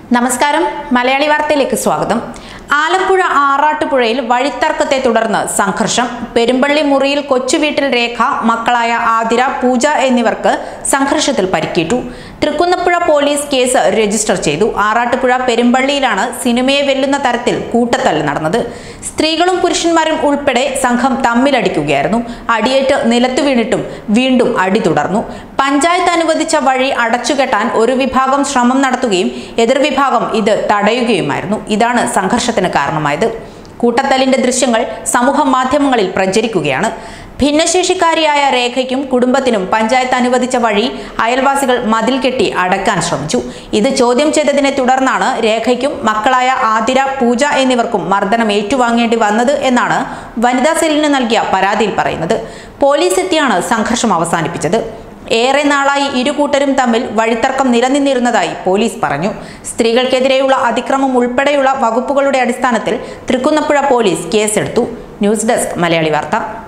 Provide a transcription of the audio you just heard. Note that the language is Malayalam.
നമസ്കാരം മലയാളി വാർത്തയിലേക്ക് സ്വാഗതം ആലപ്പുഴ ആറാട്ടുപുഴയിൽ വഴിത്തർക്കത്തെ തുടർന്ന് സംഘർഷം പെരുമ്പള്ളി മുറിയിൽ കൊച്ചുവീട്ടിൽ രേഖ മക്കളായ ആതിര പൂജ എന്നിവർക്ക് സംഘർഷത്തിൽ പരിക്കേറ്റു തൃക്കുന്നപ്പുഴ പോലീസ് കേസ് രജിസ്റ്റർ ചെയ്തു ആറാട്ടുപുഴ പെരുമ്പള്ളിയിലാണ് സിനിമയെ വെല്ലുന്ന തരത്തിൽ കൂട്ടത്തല്ല് നടന്നത് സ്ത്രീകളും പുരുഷന്മാരും ഉൾപ്പെടെ സംഘം തമ്മിലടിക്കുകയായിരുന്നു അടിയേറ്റ് നിലത്തു വീണിട്ടും വീണ്ടും അടി തുടർന്നു പഞ്ചായത്ത് അനുവദിച്ച വഴി അടച്ചുകെട്ടാൻ ഒരു വിഭാഗം ശ്രമം നടത്തുകയും എതിർവിഭാഗം ഇത് തടയുകയുമായിരുന്നു ഇതാണ് സംഘർഷത്തിന് കാരണമായത് കൂട്ടത്തല്ലിന്റെ ദൃശ്യങ്ങൾ സമൂഹ മാധ്യമങ്ങളിൽ പ്രചരിക്കുകയാണ് ഭിന്നശേഷിക്കാരിയായ രേഖയ്ക്കും കുടുംബത്തിനും പഞ്ചായത്ത് അനുവദിച്ച വഴി അയൽവാസികൾ മതിൽ കെട്ടി അടക്കാൻ ശ്രമിച്ചു ഇത് ചോദ്യം ചെയ്തതിനെ തുടർന്നാണ് രേഖയ്ക്കും മക്കളായ ആതിര പൂജ എന്നിവർക്കും മർദ്ദനം ഏറ്റുവാങ്ങേണ്ടി വന്നത് എന്നാണ് വനിതാ സെല്ലിന് നൽകിയ പരാതിയിൽ പറയുന്നത് പോലീസ് എത്തിയാണ് സംഘർഷം അവസാനിപ്പിച്ചത് ഏറെ നാളായി ഇരു കൂട്ടരും തമ്മിൽ വഴിത്തർക്കം നിലനിന്നിരുന്നതായി പോലീസ് പറഞ്ഞു സ്ത്രീകൾക്കെതിരെയുള്ള അതിക്രമം ഉൾപ്പെടെയുള്ള വകുപ്പുകളുടെ അടിസ്ഥാനത്തിൽ തൃക്കുന്നപ്പുഴ പോലീസ് കേസെടുത്തു ന്യൂസ് ഡെസ്ക് മലയാളി വാർത്ത